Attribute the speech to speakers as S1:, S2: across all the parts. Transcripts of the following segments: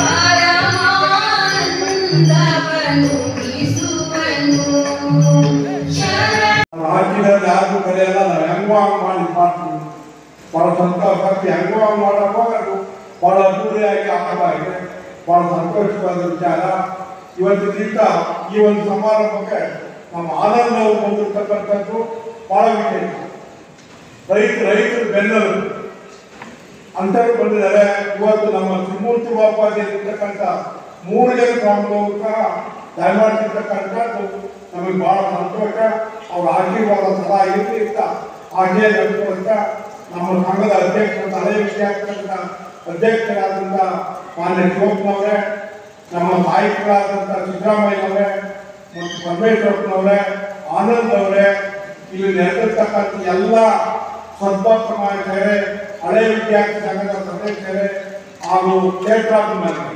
S1: ಪರಮಾನಂದವನು ಇಸುವನು ಶರಣ
S2: ಹಾಕಿದಲ್ಲಿ ಯಾರಿಗೂ ಕರೆಯಲ್ಲ ನಾವು ಹೆಂಗೋ ಹಂಗೆ ಮಾಡಿ ಮಾಡ್ತೀವಿ ಭಾಳ ಸಂತೋಷ ಆಗ್ತಿ ಹೆಂಗೋ ಹಂಗೆ ಮಾಡಕ್ಕೆ ಹೋಗೋದು ಭಾಳ ಅದ್ದೂರಿಯಾಗಿ ಆಗಿದೆ ಭಾಳ ಸಂತೋಷವಾದ ವಿಚಾರ ಇವತ್ತು ದಿವಸ ಈ ಒಂದು ಸಮಾರಂಭಕ್ಕೆ ನಮ್ಮ ಆನಂದ ಅವರು ಬಂದಿರ್ತಕ್ಕಂಥದ್ದು ಭಾಳ ವಿಶೇಷ ರೈತ ರೈತರು ಬೆನ್ನರು ಅಂತರು ಬಂದಿದ್ದಾರೆ ಇವತ್ತು ನಮ್ಮ ತ್ರಿಮೂರ್ತಿ ಬಾಪಾಜಿ ಇರ್ತಕ್ಕಂಥ ಮೂರು ಜನ ಸ್ವಾಮಿಗಳು ಸಹ ದಯಮಾಡ್ತಿರ್ತಕ್ಕಂಥದ್ದು ನಮಗೆ ಬಹಳ ಸಂತೋಷ ಅವ್ರ ಆಶೀರ್ವಾದ ಸದಾ ಇರಲಿ ಅಂತ ಆಶಯ ನಡ್ಕೊಂತ ನಮ್ಮ ಸಂಘದ ಅಧ್ಯಕ್ಷ ಹಳೆ ವಿಷಯ ಅಧ್ಯಕ್ಷರಾದಂಥ ಮಾನ್ಯ ಶಿವಪ್ಪನವರೇ ನಮ್ಮ ನಾಯಕರಾದಂಥ ಸಿದ್ದರಾಮಯ್ಯನವರೇ ಮತ್ತು ಪರಮೇಶ್ವರಪ್ಪನವರೇ ಆನಂದ್ ಅವರೇ ಇಲ್ಲಿ ನೆರೆದಿರ್ತಕ್ಕಂಥ ಎಲ್ಲ ಸದ್ಭಕ್ತಮಾಡಿದ್ದಾರೆ ಹಳೆ ವಿದ್ಯಾರ್ಥಿ ಸಂಘದ ಸದಸ್ಯರೇ ಹಾಗೂ ಕ್ಷೇತ್ರಾಭಿಮಾನಿಗಳು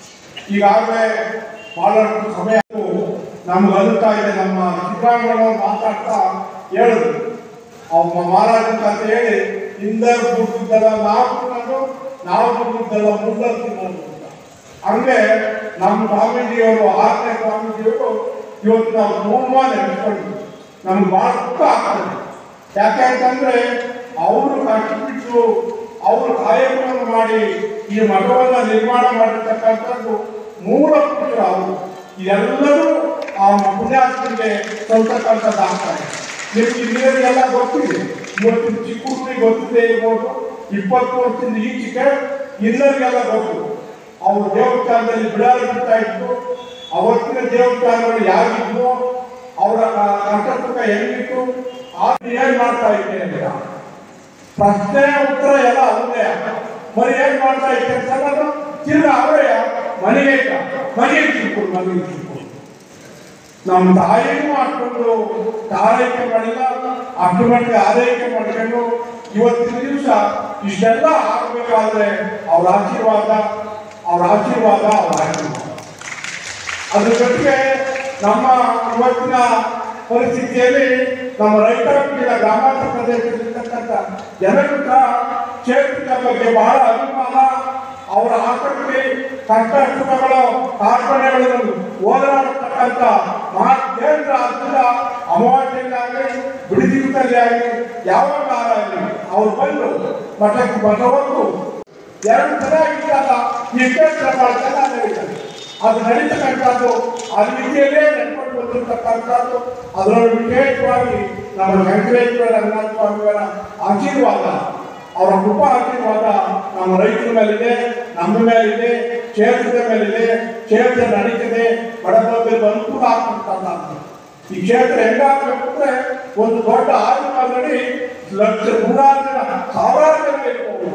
S2: ಈಗಾಗಲೇ ಬಹಳಷ್ಟು ಸಮಯ ನಮ್ಗೆ ಅನುತ್ತಾ ಇದೆ ನಮ್ಮ ಸಿದ್ದರಾಮಯ್ಯನವರು ಮಾತಾಡ್ತಾ ಹೇಳಿದ್ರು ಅವ್ರ ಮಹಾರಾಜ ಅಂತ ಹೇಳಿ ಹಿಂದೆ ದುಡ್ಡಿದ್ದಲ್ಲ ನಾವು ತಿನ್ನೋದು ನಾವು ದುಡ್ಡಿದ್ದಲ್ಲ ಮುಂದೆ ತಿನ್ನೋದು ಅಂತ ಹಂಗೆ ನಮ್ಮ ಸ್ವಾಮೀಜಿಯವರು ಆರನೇ ಸ್ವಾಮೀಜಿಯವರು ಇವತ್ತು ನಾವು ತುಂಬಾ ನೆನೆಸ್ಕೊಂಡಿದ್ವಿ ನಮ್ಗೆ ಭಾಳ ದುಃಖ ಆಗ್ತದೆ ಯಾಕೆ ಅಂತಂದ್ರೆ ಅವರು ಕಷ್ಟಬಿಟ್ಟು ಅವರು ಕಾಯಕವನ್ನು ಮಾಡಿ ಈ ಮಠವನ್ನ ನಿರ್ಮಾಣ ಮಾಡಿರ್ತಕ್ಕಂಥದ್ದು ಮೂಲ ಪುರುಷರು ಅವರು ಇದೆಲ್ಲರೂ ಆ ಪುಣ್ಯಾತ್ಮರಿಗೆ ಸಲ್ತಕ್ಕಂಥದ್ದು ಆಗ್ತಾರೆ ನಿಮ್ಗೆ ಇನ್ನೇನೆಲ್ಲ ಗೊತ್ತಿದೆ ಇವತ್ತು ಚಿಕ್ಕ ಹುಡುಗರಿಗೆ ಗೊತ್ತಿದೆ ಇರ್ಬೋದು ಇಪ್ಪತ್ತು ವರ್ಷದಿಂದ ಈಚೆಗೆ ಎಲ್ಲರಿಗೆಲ್ಲ ಗೊತ್ತು ಅವ್ರ ದೇವಸ್ಥಾನದಲ್ಲಿ ಬಿಡಾರ ಬಿಡ್ತಾ ಇತ್ತು ಅವತ್ತಿನ ದೇವಸ್ಥಾನಗಳು ಯಾರಿದ್ವು ಅವರ ಕಷ್ಟ ಸುಖ ಹೆಂಗಿತ್ತು ಆದ್ರೆ ಏನ್ ಮಾಡ್ತಾ ಇದ್ದೆ ಅಂತ ಪ್ರಶ್ನೆ ಉತ್ತರ ಎಲ್ಲ ಅವರೇ మరి ಏನ್ ಮಾಡ್ತಾ ಇದ್ದೆ ಅಂತ ತಿರ್ಗಾ ಅವರೇ ಮನೆಗೆ ಇಟ್ಟ. ಮನೆಗೆ ಚಿಕ್ಕೊಂಡು ಮನೆಗೆ ಚಿಕ್ಕೊಂಡು ನಮ್ಮ ತಾಯಿನೂ ಅಷ್ಟೊಂದು ಆರೈಕೆ ಮಾಡಿಲ್ಲ ಅಷ್ಟು ಮಟ್ಟಿಗೆ ಆರೈಕೆ ಮಾಡ್ಕೊಂಡು ಇವತ್ತಿನ ದಿವಸ ಇಷ್ಟೆಲ್ಲ ಆಗಬೇಕಾದ್ರೆ ಅವ್ರ ಆಶೀರ್ವಾದ ಅವ್ರ ಆಶೀರ್ವಾದ ಅವ್ರ ಆಶೀರ್ವಾದ ಅದ್ರ ಜೊತೆಗೆ ನಮ್ಮ ಇವತ್ತಿನ ಪರಿಸ್ಥಿತಿಯಲ್ಲಿ ನಮ್ಮ ರೈತಾಪಿಗಳ ಗ್ರಾಮಾಂತರ ಪ್ರದೇಶದಲ್ಲಿರ್ತಕ್ಕಂಥ ಜನರು ಸಹ ಕ್ಷೇತ್ರದ ಬಗ್ಗೆ ಬಹಳ ಅಭಿಮಾನ ಅವರ ಆಸಕ್ತಿ ಕಷ್ಟ ಸುಖಗಳು ಕಾರ್ಪಣ್ಯಗಳನ್ನು ಹೋರಾಡತಕ್ಕಂಥ ಮಹಾ ಕೇಂದ್ರ ಆದ್ದರಿಂದ ಅಮಾವಾಸ್ಯೆಯಲ್ಲಾಗಲಿ ಬಿಡಿದಿರುತ್ತಲ್ಲಿ ಆಗಲಿ ಯಾವಾಗ ಆಗಲಿ ಅವ್ರು ಬಂದು ಮಠಕ್ಕೆ ಬಸವತ್ತು ಎರಡು ಚೆನ್ನಾಗಿದ್ದಾಗ ಈ ಕ್ಷೇತ್ರ ಬಹಳ ಚೆನ್ನಾಗಿ ನಡೀತದೆ ಅದು ನಡೀತಕ್ಕಂಥದ್ದು ಆ ರೀತಿಯಲ್ಲೇ ನಡ್ಕೊಂಡು ಬಂದಿರತಕ್ಕಂಥದ್ದು ಅದರೊಳಗೆ ವಿಶೇಷವಾಗಿ ನಮ್ಮ ವೆಂಕಟೇಶ್ವರ ರಂಗನಾಥ ಸ್ವಾಮಿಯವರ ಆಶೀರ್ವಾದ ಅವರ ಕೃಪಾ ಆಶೀರ್ವಾದ ನಮ್ಮ ರೈತರ ಮೇಲಿದೆ ನಮ್ಮ ಮೇಲಿದೆ ಕ್ಷೇತ್ರದ ಮೇಲಿದೆ ಕ್ಷೇತ್ರ ನಡೀತದೆ ಬಡಬಗ್ಗರಿಗೆ ಅನುಕೂಲ ಆಗ್ತಕ್ಕಂಥದ್ದು ಈ ಕ್ಷೇತ್ರ ಹೆಂಗಾಗಬೇಕು ಅಂದ್ರೆ ಒಂದು ದೊಡ್ಡ ಆದಿಮಾಗಡಿ ಲಕ್ಷ ನೂರಾರು ಜನ ಸಾವಿರಾರು ಜನ ಇರ್ಬೋದು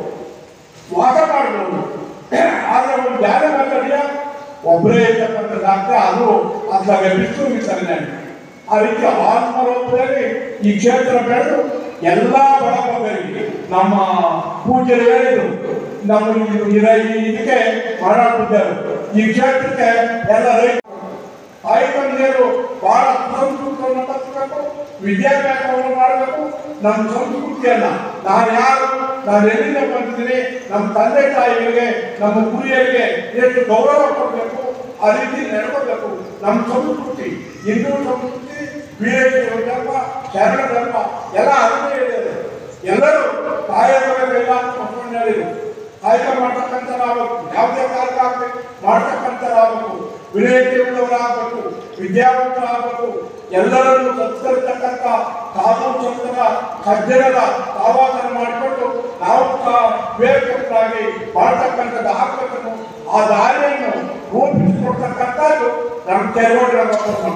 S2: ವಾಸ ಮಾಡಬಹುದು ಆದ್ರೆ ಒಂದು ಧ್ಯಾನ ಮಂದಿರ ಒಬ್ಬರೇ ಇರ್ತಕ್ಕಂಥದ್ದಾದ್ರೆ ಅದು ಅದ್ರಾಗ ಬಿಟ್ಟು ವಿತರಣೆ ಆ ರೀತಿ ಆತ್ಮರೂಪದಲ್ಲಿ ಈ ಕ್ಷೇತ್ರ ಬೆಳೆದು ಎಲ್ಲ ಬಡಬಗರಿಗೆ ನಮ್ಮ ಪೂಜೆರು ಹೇಳಿದ್ರು ನಮ್ಮ ಇದು- ಇದ- ಈ ಇದಕ್ಕೆ ಮಾಡಾಕಿದ್ದರು ಈ ಕ್ಷೇತ್ರಕ್ಕೆ ಎಲ್ಲ ರೈತ ತಾಯಿ ತಂದೆಯರು ಬಹಳ ಸಂಸ್ಕೃತಿಯನ್ನು ಕಲಿಸಬೇಕು ವಿದ್ಯಾಭ್ಯಾಸವನ್ನು ಮಾಡಬೇಕು ನಮ್ಮ ಸಂಸ್ಕೃತಿಯನ್ನ ನಾನು ಯಾರು ನಾನು ಎಲ್ಲಿಂದ ಬಂದಿದ್ದೀನಿ ನಮ್ಮ ತಂದೆ ತಾಯಿಗಳಿಗೆ ನಮ್ಮ ಗುರಿಯರಿಗೆ ಎಷ್ಟು ಗೌರವ ಕೊಡಬೇಕು ಆ ರೀತಿ ನಡ್ಕೋಬೇಕು ನಮ್ಮ ಸಂಸ್ಕೃತಿ ಹಿಂದೂ ಸಂಸ್ಕೃತಿ ವೀರೇಶ್ವರ ಧರ್ಮ ಶರಣ ಧರ್ಮ ಎಲ್ಲ ಅದನ್ನೇ ಹೇಳಿದ್ದಾರೆ ಎಲ್ಲರೂ ಕಾಯಕವಿಲ್ಲ ಅಂತ ಮಕ್ಕಳನ್ನ ಹೇಳಿದ್ರು ಕಾಯಕ ಮಾಡ್ತಕ್ಕಂಥವ್ರಾಗಬೇಕು ಯಾವುದೇ ಕಾಯಕ ಆಗ್ಬೇಕು ಮಾಡ್ತಕ್ಕಂಥವ್ರಾಗಬೇಕು ವಿವೇಕ ಉಳ್ಳವರಾಗಬೇಕು ವಿದ್ಯಾವಂತರಾಗಬೇಕು ಎಲ್ಲರನ್ನು ಸತ್ಕರಿಸ್ತಕ್ಕಂಥ ಸಾಧು ಸಂತರ ಸಜ್ಜನರ ಆವಾಸನ ಮಾಡಿಕೊಂಡು ನಾವು ಸಹ ವಿವೇಕವಂತರಾಗಿ ಮಾಡ್ತಕ್ಕಂಥದ್ದು ಆಗ್ಬೇಕನ್ನು ಆ ದಾರಿಯನ್ನು ರೂಪಿಸಿಕೊಡ್ತಕ್ಕಂಥದ್ದು ನಮ್ಮ ಕೆರಗೋಡಿನ ಮಕ್ಕಳು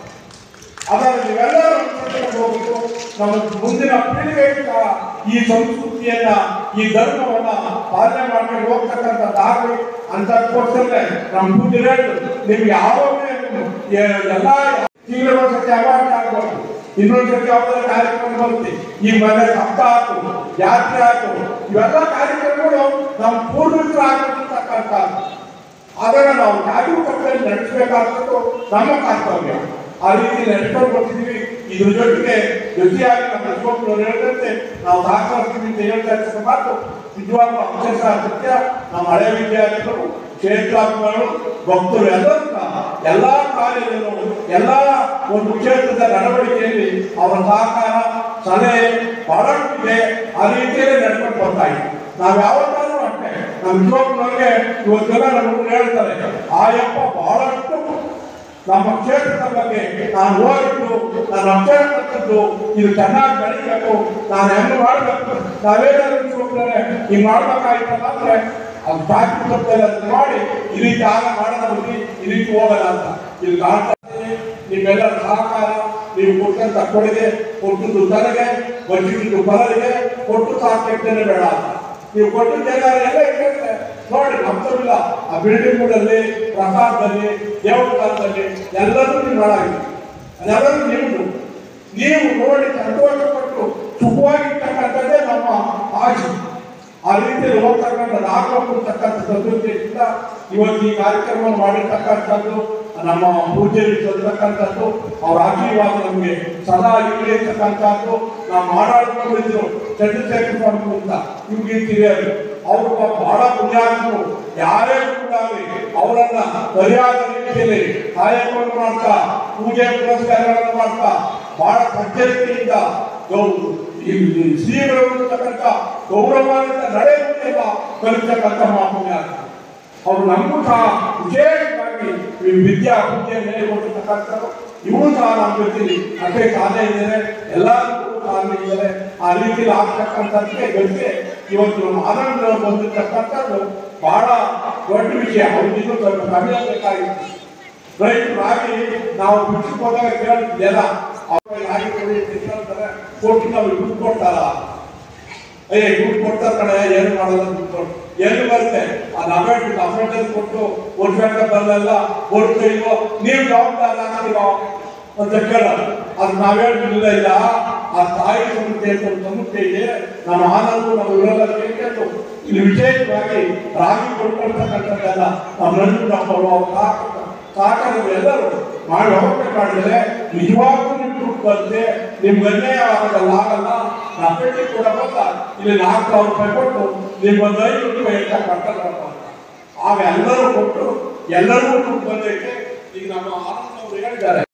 S2: ಅದನ್ನು ನೀವೆಲ್ಲರೂ ಅನುಸರಿಸಿಕೊಂಡು ಹೋಗ್ಬೇಕು ನಮ್ಮ ಮುಂದಿನ ಪೀಳಿಗೆಗೂ ಸಹ ಈ ಸಂಸ್ಕೃತಿಯನ್ನ ಈ ಧರ್ಮವನ್ನ ಪಾಲನೆ ಮಾಡ್ಕೊಂಡು ಹೋಗ್ತಕ್ಕಂಥ ದಾರಿ ಅಂತಕ್ಕೋಸ್ಕರ ನಮ್ಮ ಪೂಜೆ ನಿಮ್ಗೆ ಯಾವಾಗಲೇ ಎಲ್ಲ ತಿಂಗಳ ಒಂದ್ಸತಿ ಅವಾರ್ಡ್ ಆಗ್ಬೋದು ಇನ್ನೊಂದ್ಸತಿ ಯಾವ್ದಾರ ಕಾರ್ಯಕ್ರಮ ಬರುತ್ತೆ ಈ ಮನೆ ಸಪ್ತ ಆಯ್ತು ಯಾತ್ರೆ ಆಯ್ತು ಇವೆಲ್ಲ ಕಾರ್ಯಕ್ರಮಗಳು ನಮ್ಮ ಪೂರ್ವಿಕರು ಆಗಿರ್ತಕ್ಕಂಥ ಅದನ್ನು ನಾವು ಜಾಗರೂಕತೆಯಲ್ಲಿ ನಡೆಸಬೇಕಾದದ್ದು ನಮ್ಮ ಕರ್ತವ್ಯ ಆ ರೀತಿ ನಡ್ಕೊಂಡು ಬರ್ತಿದ್ದೀವಿ ಇದ್ರ ಜೊತೆಗೆ ಜೊತೆಯಾಗಿ ನಮ್ಮ ಯಶವಂತರು ಹೇಳಿದಂತೆ ನಾವು ಸಹಕರಿಸ್ತೀವಿ ಅಂತ ಹೇಳ್ತಾ ಇರ್ತಕ್ಕ ಮಾತು ನಿಜವಾಗ್ಲೂ ಅಕ್ಷರಶಃ ಸತ್ಯ ನಮ್ಮ ಹಳೆ ವಿದ್ಯಾರ್ಥಿಗಳು ಕ್ಷೇತ್ರಾಭಿಮಾನಿಗಳು ಭಕ್ತರು ಎಲ್ಲರೂ ಸಹ ಎಲ್ಲಾ ಕಾರ್ಯಗಳು ಎಲ್ಲಾ ಒಂದು ಕ್ಷೇತ್ರದ ನಡವಳಿಕೆಯಲ್ಲಿ ಅವರ ಸಹಕಾರ ಸಲಹೆ ಬಹಳಷ್ಟಿದೆ ಆ ರೀತಿಯಲ್ಲಿ ನಡ್ಕೊಂಡು ಬರ್ತಾ ಇದೆ ನಾವು ಯಾವತ್ತಾದ್ರೂ ಅಷ್ಟೇ ನಮ್ಮ ಯುವಕರಿಗೆ ಇವತ್ತೆಲ್ಲ ನಮ್ಮ ಹುಡುಗರು ಹೇಳ್ತಾರೆ ಆಯಪ್ಪ ಬಹಳಷ್ಟು ನಮ್ಮ ಕ್ಷೇತ್ರದ ಬಗ್ಗೆ ನಾನು ಓದಿದ್ದು ನಾನು ಅಕ್ಷರ ಕಲಿತದ್ದು ಇದು ಚೆನ್ನಾಗಿ ಬೆಳಿಬೇಕು ನಾನು ಹೆಂಗ್ ಮಾಡ್ಬೇಕು ನಾವೇನಾದ್ರು ಹೋಗ್ತಾರೆ ಹಿಂಗ್ ಮಾಡ್ಬೇಕಾಯ್ತಲ್ಲ ಅಂದ್ರೆ ಅದು ಸಾಕು ತಪ್ಪಲ್ಲ ಅದನ್ನ ಮಾಡಿ ಈ ರೀತಿ ಆಗ ಮಾಡೋಣ ಬುದ್ಧಿ ಈ ರೀತಿ ಹೋಗಲ್ಲ ಅಂತ ಇಲ್ಲಿ ಕಾಣ್ತಾ ಇದೆ ನಿಮ್ಮೆಲ್ಲರ ಸಹಕಾರ ನೀವು ಕೊಟ್ಟಂತ ಕೊಡುಗೆ ಕೊಟ್ಟದ್ದು ತನಗೆ ಬಚ್ಚಿದ್ದು ಬರಲಿಗೆ ಕೊಟ್ಟು ಸಾಕೇನೆ ಬೇಡ ಅಂತ ನೀವು ಕೊಟ್ಟಿದ್ದ ಎಲ್ಲ ಇರ್ತದೆ ನೋಡಿ ನಮ್ತವಿಲ್ಲ ಆ ಬಿಲ್ಡಿಂಗ್ ಗಳಲ್ಲಿ ಪ್ರಸಾದದಲ್ಲಿ ದೇವಸ್ಥಾನದಲ್ಲಿ ಎಲ್ಲರೂ ನೀವು ಮಾಡಾಗಿದೆ ಅದೆಲ್ಲರೂ ನಿಮ್ದು ನೀವು ನೋಡಿ ಸಂತೋಷಪಟ್ಟು ಸುಖವಾಗಿರ್ತಕ್ಕಂಥದ್ದೇ ನಮ್ಮ ಆಶೆ ಆ ರೀತಿಯಲ್ಲಿ ಹೋಗ್ತಕ್ಕಂಥದ್ದು ಆಗಬೇಕಂತಕ್ಕಂಥ ಸದೃಷ್ಟಿಯಿಂದ ಇವತ್ತು ಈ ಕಾರ್ಯಕ್ರಮವನ್ನು ಮಾಡಿರ್ತಕ್ಕಂಥದ್ದು ನಮ್ಮ ಪೂಜೆಯಲ್ಲಿ ಸಲ್ತಕ್ಕಂಥದ್ದು ಅವರ ಆಶೀರ್ವಾದ ನಮಗೆ ಸದಾ ಇರಲಿ ಅಂತಕ್ಕಂಥದ್ದು ನಾವು ಮಾಡಾಡ್ಕೊಂಡಿದ್ರು ಚಂದ್ರಶೇಖರ್ ಸ್ವಾಮಿ ಅಂತ ನಿಮ್ಗೆ ತಿಳಿಯೋದು ಅವರು ಬಹಳ ಪುಣ್ಯಾತ್ಮರು ಯಾರೇ ಕೂಡ ಆಗಲಿ ಅವರನ್ನ ಸರಿಯಾದ ರೀತಿಯಲ್ಲಿ ಸಹಾಯವನ್ನು ಮಾಡ್ತಾ ಪೂಜೆ ಪುರಸ್ಕಾರಗಳನ್ನು ಮಾಡ್ತಾ ಬಹಳ ಸಜ್ಜನಿಕೆಯಿಂದ ಗೌ- ಈ ಶ್ರೀಗಳಿರ್ತಕ್ಕಂಥ ಗೌರವಾನ್ವಿತ ನಡೆಯುವುದಿಲ್ಲ ಕಲಿತಕ್ಕಂಥ ಮಹಾಪುಣ್ಯಾತ್ಮ ಅವರು ನಮಗೂ ಸಹ ವಿಶೇಷವಾಗಿ ಈ ವಿದ್ಯಾ ಬುದ್ಧಿಯನ್ನು ಹೇಳಿಕೊಟ್ಟಿರ್ತಕ್ಕಂಥದ್ದು ಇವರು ಸಹ ನಮ್ಮ ಜೊತೆಲಿ ಅಷ್ಟೇ ಸಾಧನೆ ಇದ್ದಾರೆ ಎಲ್ಲರೂ ಸಾಧನೆ ಇದ್ದಾರೆ ಆ ರೀತಿಯಲ್ಲಿ ಆಗ್ತಕ್ಕಂಥದ್ದಕ್ಕೆ ಜೊತೆ ಇವತ್ತು ನಮ್ಮ ಆನಂದ ಬಂದಿರ್ತಕ್ಕಂಥದ್ದು ಬಹಳ ದೊಡ್ಡ ವಿಷಯ ಅವ್ರಿಗೆ ಇನ್ನೂ ಸ್ವಲ್ಪ ಸಮಯ ಬೇಕಾಗಿತ್ತು ರೈತರಾಗಿ ನಾವು ಬಿಟ್ಟು ಹೋದಾಗ ಕೇಳ್ತಿದ್ದೆಲ್ಲ ಅವ್ರಿಗೆ ರಾಗಿ ಕೊಡಿ ಅಂತ ಕೇಳ್ತಾರೆ ಕೊಟ್ಟು ನಾವು ದುಡ್ಡು ಕೊಡ್ತಾರ ಏ ದುಡ್ಡು ಕೊಡ್ತಾರ ಕಡೆ ಏನು ಮಾಡಲ್ಲ ದುಡ್ಡು ಕೊಟ್ಟು ಎಲ್ಲಿ ಬರುತ್ತೆ ಆ ನಬೇಟ್ ನಬೇಟಲ್ಲಿ ಕೊಟ್ಟು ವರ್ಷ ಬರಲ್ಲ ಕೊಟ್ಟು ಇಲ್ವೋ ನೀವು ಜವಾಬ್ದಾರ ಆಗ್ತೀವೋ ಅಂತ ಕೇಳೋದು ಅದು ನಾವೇಳಿಲ್ಲ ಇಲ್ಲ ಆ ತಾಯಿ ಸಮಸ್ಯೆ ಅಂತ ಒಂದು ಸಮಸ್ಯೆ ಇದೆ ನಮ್ಮ ಆನಂದ ನಾವು ಇರೋಲ್ಲ ಕೇಳ್ಕೊಂಡು ಇಲ್ಲಿ ವಿಶೇಷವಾಗಿ ರಾಗಿ ಕೊಡ್ಕೊಳ್ತಕ್ಕಂಥದ್ದೆಲ್ಲ ನಮ್ಮ ನಂದು ನಮ್ಮ ಸಾಕು ಸಾಕಾಗ ಎಲ್ಲರೂ ಮಾಡಿ ಹೋಗ್ಬೇಕು ಮಾಡಿದ್ರೆ ನಿಜವಾಗ್ಲೂ ನಿಮ್ ದುಡ್ಡು ಬರುತ್ತೆ ನಿಮ್ಗೆ ಅನ್ಯಾಯ ಆಗೋದಲ್ಲ ಆಗಲ್ಲ ನಪ್ಪೆಟ್ಟಿ ಕೂಡ ಬಂದ ಇಲ್ಲಿ ನಾಲ್ಕು ಸಾವಿರ ರೂಪಾಯಿ ಕೊಟ್ಟು ನಿಮ್ಗೊಂದು ಐದು ರೂಪಾಯಿ ಅಂತ ಕಟ್ಟಲ್ಲ ಆಗ ಎಲ್ಲರೂ ಕೊಟ್ಟು ಎಲ್ಲರಿಗೂ ದುಡ್ಡು ಬಂದೈತೆ ಈಗ ನಮ್ಮ ಆನಂದ್ ಅವರು ಹೇಳಿದ್ದಾರೆ